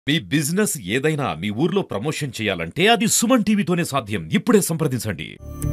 మీ business ఏదైనా మీ ఊర్లో promotion చేయాలంటే అది సుమన్ టీవీతోనే సాధ్యం ఇప్పుడే సంప్రదించండి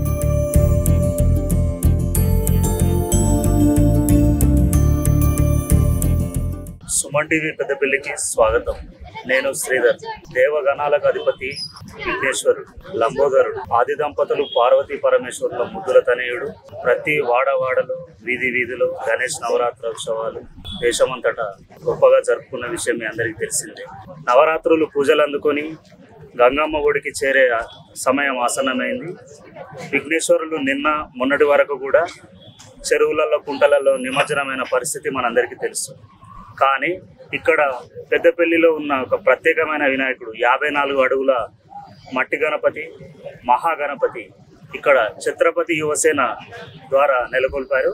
సుమన్ టీవీ పెద్దపల్లికి స్వాగతం నేను శ్రీధర్ దేవగణాలకు అధిపతి విఘ్నేశ్వరుడు లంబోదరుడు ఆది దంపతులు పార్వతీ పరమేశ్వరుల ముద్దుల తనయుడు ప్రతి వాడవాడలో వీధి వీధిలో గణేష్ నవరాత్రి ఉత్సవాలు దేశమంతటా గొప్పగా జరుపుకున్న విషయం మీ అందరికీ తెలిసిందే నవరాత్రులు పూజలు అందుకొని గంగమ్మ ఒడికి చేరే సమయం ఆసన్నమైంది విఘ్నేశ్వరులు నిన్న మొన్నటి వరకు కూడా చెరువులలో కుంటలలో నిమజ్జనమైన పరిస్థితి మనందరికీ తెలుసు కానీ ఇక్కడ పెద్దపల్లిలో ఉన్న ఒక ప్రత్యేకమైన వినాయకుడు యాభై నాలుగు అడుగుల మట్టి గణపతి మహాగణపతి ఇక్కడ ఛత్రపతి యువసేన ద్వారా నెలకొల్పారు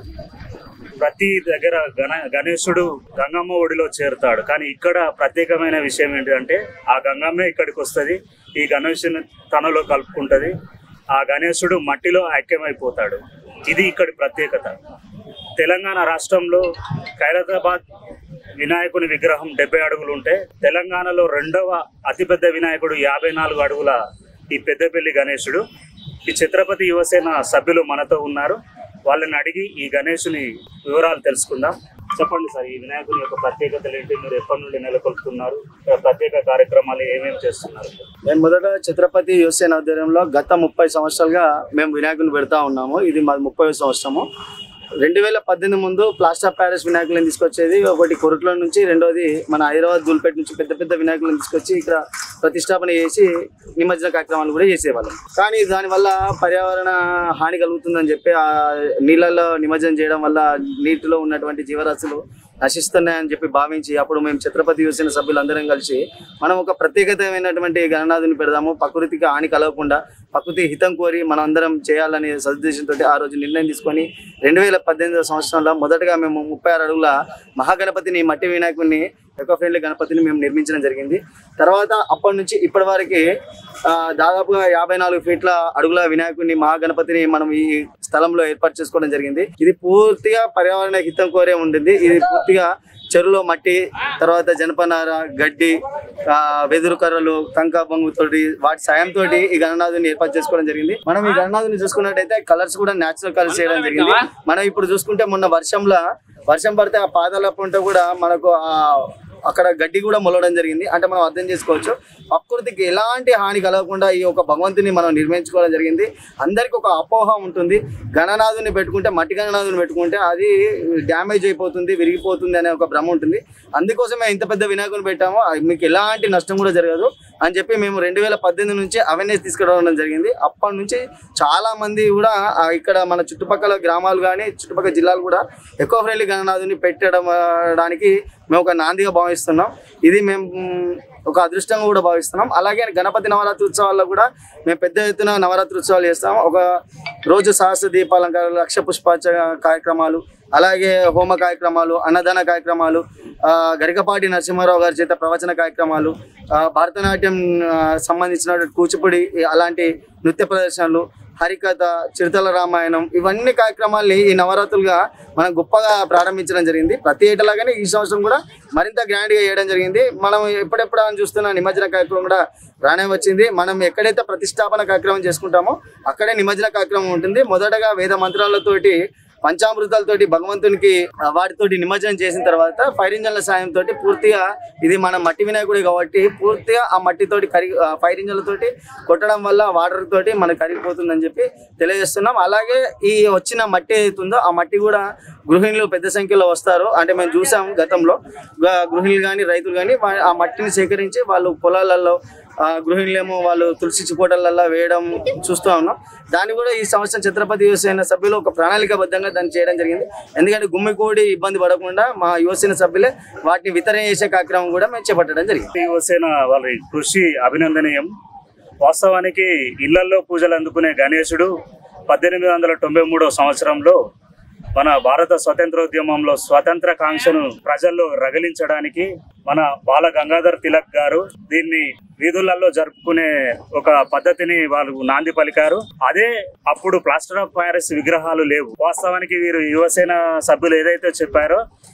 ప్రతి దగ్గర గణ గణేశుడు గంగమ్మ ఒడిలో చేరుతాడు కానీ ఇక్కడ ప్రత్యేకమైన విషయం ఏంటంటే ఆ గంగమ్మే ఇక్కడికి వస్తుంది ఈ గణేశుని తనలో కలుపుకుంటది ఆ గణేశుడు మట్టిలో ఐక్యమైపోతాడు ఇది ఇక్కడి ప్రత్యేకత తెలంగాణ రాష్ట్రంలో ఖైరతాబాద్ వినాయకుని విగ్రహం డెబ్బై అడుగులు ఉంటే తెలంగాణలో రెండవ అతిపెద్ద వినాయకుడు యాభై నాలుగు అడుగుల ఈ పెద్దపల్లి గణేశుడు ఈ ఛత్రపతి యువసేన సభ్యులు మనతో ఉన్నారు వాళ్ళని అడిగి ఈ గణేశుని వివరాలు తెలుసుకుందాం చెప్పండి సార్ ఈ వినాయకుని యొక్క ప్రత్యేకతలు ఏంటి మీరు ఎప్పటి నుండి నెలకొల్పుతున్నారు ఇక్కడ ప్రత్యేక కార్యక్రమాలు ఏమేమి చేస్తున్నారు మేము మొదట ఛత్రపతి యువసేన ఆధ్వర్యంలో గత ముప్పై సంవత్సరాలుగా మేము వినాయకుని పెడతా ఉన్నాము ఇది మాది ముప్పై సంవత్సరము రెండు వేల పద్దెనిమిది ముందు ప్లాస్టర్ ఆఫ్ ప్యారిస్ వినాయకులను తీసుకొచ్చేది ఒకటి కొరుట్ల నుంచి రెండోది మన హైదరాబాద్ దూల్పేట నుంచి పెద్ద పెద్ద వినాయకులను తీసుకొచ్చి ఇక్కడ ప్రతిష్టాపన చేసి నిమజ్జన కార్యక్రమాలు కూడా చేసేవాళ్ళం కానీ దానివల్ల పర్యావరణ హాని కలుగుతుందని చెప్పి ఆ నీళ్ళల్లో నిమజ్జనం చేయడం వల్ల నీటిలో ఉన్నటువంటి జీవరాశులు నశిస్తున్నాయని చెప్పి భావించి అప్పుడు మేము ఛత్రపతి యువసేన సభ్యులందరం కలిసి మనం ఒక ప్రత్యేకతమైనటువంటి గణనాథుని పెడదాము ప్రకృతికి హాని కలగకుండా ప్రకృతి హితం కోరి మనం అందరం చేయాలనే సదుద్దేశంతో ఆ రోజు నిర్ణయం తీసుకొని రెండు వేల పద్దెనిమిదవ సంవత్సరంలో మొదటగా మేము ముప్పై ఆరు అడుగుల మహాగణపతిని మట్టి వినాయకుడిని ఎకో ఫ్రెండ్లీ గణపతిని మేము నిర్మించడం జరిగింది తర్వాత అప్పటి నుంచి ఇప్పటి వరకు దాదాపుగా యాభై నాలుగు ఫీట్ల అడుగుల వినాయకుడిని మహాగణపతిని మనం ఈ స్థలంలో ఏర్పాటు చేసుకోవడం జరిగింది ఇది పూర్తిగా పర్యావరణ హితం కోరే ఉంటుంది ఇది పూర్తిగా చెరువులో మట్టి తర్వాత జనపనార గడ్డి ఆ, వెదురు కర్రలు కంక బొంగుతోటి వాటి సాయంతో ఈ గణనాథుని ఏర్పాటు చేసుకోవడం జరిగింది మనం ఈ గణనాథుని చూసుకున్నట్టయితే కలర్స్ కూడా నేచురల్ కలర్స్ చేయడం జరిగింది మనం ఇప్పుడు చూసుకుంటే మొన్న వర్షంలో వర్షం పడితే ఆ పాదాల పంట కూడా మనకు ఆ అక్కడ గడ్డి కూడా మొలవడం జరిగింది అంటే మనం అర్థం చేసుకోవచ్చు ప్రకృతికి ఎలాంటి హాని కలగకుండా ఈ యొక్క భగవంతుని మనం నిర్మించుకోవడం జరిగింది అందరికి ఒక అపోహ ఉంటుంది గణనాథుని పెట్టుకుంటే మట్టి గణనాథుని పెట్టుకుంటే అది డ్యామేజ్ అయిపోతుంది విరిగిపోతుంది అనే ఒక భ్రమ ఉంటుంది అందుకోసమే ఇంత పెద్ద వినాయకుని పెట్టాము అది మీకు ఎలాంటి నష్టం కూడా జరగదు అని చెప్పి మేము రెండు వేల పద్దెనిమిది నుంచి అవేర్నెస్ తీసుకురావడం జరిగింది అప్పటి నుంచి చాలా మంది కూడా ఆ, ఇక్కడ మన చుట్టుపక్కల గ్రామాలు కానీ చుట్టుపక్కల జిల్లాలు కూడా ఎకో ఫ్రెండ్లీ గణనాథుని పెట్టడం ఆ, డానికి మేము ఒక నాందిగా భావిస్తున్నాం ఇది మేము మ్, ఒక అదృష్టంగా కూడా భావిస్తున్నాం అలాగే గణపతి నవరాత్రి ఉత్సవాల్లో కూడా మేము పెద్ద ఎత్తున నవరాత్రి ఉత్సవాలు చేస్తాం ఒక రోజు సహస్ర దీపాలంకారాలు లక్ష పుష్పాచ కార్యక్రమాలు అలాగే హోమ కార్యక్రమాలు అన్నదాన కార్యక్రమాలు ఆ, గరికపాటి నరసింహారావు గారి చేత ప్రవచన కార్యక్రమాలు ఆ, భరతనాట్యం ఆ, సంబంధించిన కూచిపూడి అలాంటి నృత్య ప్రదర్శనలు హరికథ చిరుతల రామాయణం ఇవన్నీ కార్యక్రమాల్ని ఈ నవరాత్రులుగా మనం గొప్పగా ప్రారంభించడం జరిగింది ప్రతి ఏటలాగానే ఈ సంవత్సరం కూడా మరింత గ్రాండ్గా చేయడం జరిగింది మనం ఎప్పుడెప్పుడు అని చూస్తున్న నిమజ్జన కార్యక్రమం కూడా రానే వచ్చింది మనం ఎక్కడైతే ప్రతిష్టాపన కార్యక్రమం చేసుకుంటామో అక్కడే నిమజ్జన కార్యక్రమం ఉంటుంది మొదటగా వేద మంత్రాలతోటి పంచామృతాలతోటి భగవంతునికి ఆ, వాటితోటి నిమజ్జనం చేసిన తర్వాత ఫైర్ ఇంజన్ల సాయంతో పూర్తిగా ఇది మన మట్టి వినాయకుడు కాబట్టి పూర్తిగా ఆ మట్టితోటి కరిగి ఆ, ఫైర్ ఇంజన్లతోటి కొట్టడం వల్ల వాటర్ తోటి మనకు కరిగిపోతుందని చెప్పి తెలియజేస్తున్నాం అలాగే ఈ వచ్చిన మట్టి అవుతుందో ఆ మట్టి కూడా గృహిణులు పెద్ద సంఖ్యలో వస్తారు అంటే మేము చూసాం గతంలో గ- గృహిణులు కానీ రైతులు కానీ ఆ మట్టిని సేకరించి వాళ్ళు పొలాలలో ఆ, గృహిణులేమో వాళ్ళు తులసి చిపోటలలో వేయడం చూస్తూ ఉన్నాం దాన్ని కూడా ఈ సంవత్సరం ఛత్రపతి యువసేన సభ్యులు ఒక ప్రణాళికాబద్ధంగా దాన్ని చేయడం జరిగింది ఎందుకంటే గుమ్మికూడి ఇబ్బంది పడకుండా మా యువసేన సభ్యులే వాటిని వితరణ చేసే కార్యక్రమం కూడా మేము చేపట్టడం జరిగింది యువసేన వాళ్ళ కృషి అభినందనీయం వాస్తవానికి ఇళ్లలో పూజలు అందుకునే గణేశుడు పద్దెనిమిది వందల తొంభై మూడవ సంవత్సరంలో మన భారత స్వతంత్రోద్యమంలో స్వతంత్ర కాంక్షను ప్రజల్లో రగిలించడానికి మన బాల గంగాధర్ తిలక్ గారు దీన్ని వీధులలో జరుపుకునే ఒక పద్ధతిని వాళ్ళు నాంది పలికారు అదే అప్పుడు ప్లాస్టర్ ఆఫ్ ప్యారిస్ విగ్రహాలు లేవు వాస్తవానికి వీరు యువసేన సభ్యులు ఏదైతే చెప్పారో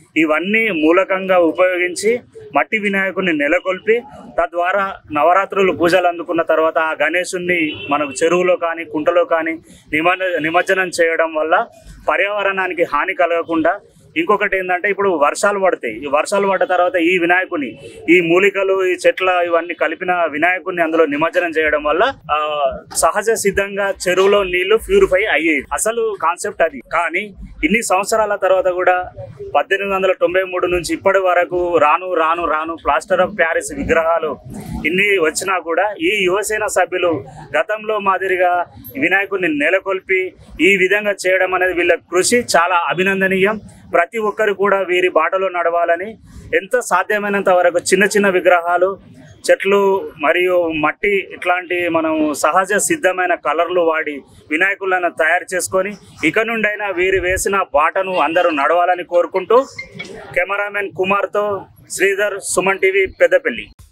ఇవన్నీ మూలకంగా ఉపయోగించి మట్టి వినాయకుడిని నెలకొల్పి తద్వారా నవరాత్రులు పూజలు అందుకున్న తర్వాత ఆ గణేశుణ్ణి మనకు చెరువులో కానీ కుంటలో కానీ నిమజ్జ నిమజ్జనం చేయడం వల్ల పర్యావరణానికి హాని కలగకుండా ఇంకొకటి ఏంటంటే ఇప్పుడు వర్షాలు పడతాయి ఈ వర్షాలు పడ్డ తర్వాత ఈ వినాయకుని ఈ మూలికలు ఈ చెట్ల ఇవన్నీ కలిపిన వినాయకుడిని అందులో నిమజ్జనం చేయడం వల్ల ఆ, సహజ సిద్ధంగా చెరువులో నీళ్లు ప్యూరిఫై అయ్యేది అసలు కాన్సెప్ట్ అది కానీ ఇన్ని సంవత్సరాల తర్వాత కూడా పద్దెనిమిది వందల తొంభై మూడు నుంచి ఇప్పటి వరకు రాను రాను రాను ప్లాస్టర్ ఆఫ్ ప్యారిస్ విగ్రహాలు ఇన్ని వచ్చినా కూడా ఈ యువసేన సభ్యులు గతంలో మాదిరిగా వినాయకుడిని నెలకొల్పి ఈ విధంగా చేయడం అనేది వీళ్ళ కృషి చాలా అభినందనీయం ప్రతి ఒక్కరు కూడా వీరి బాటలో నడవాలని ఎంత సాధ్యమైనంత వరకు చిన్న చిన్న విగ్రహాలు చెట్లు మరియు మట్టి ఇట్లాంటి మనం సహజ సిద్ధమైన కలర్లు వాడి వినాయకులను తయారు చేసుకొని ఇక నుండైనా వీరు వేసిన బాటను అందరూ నడవాలని కోరుకుంటూ కెమెరామెన్ కుమార్తో శ్రీధర్ సుమన్ టీవీ పెద్దపల్లి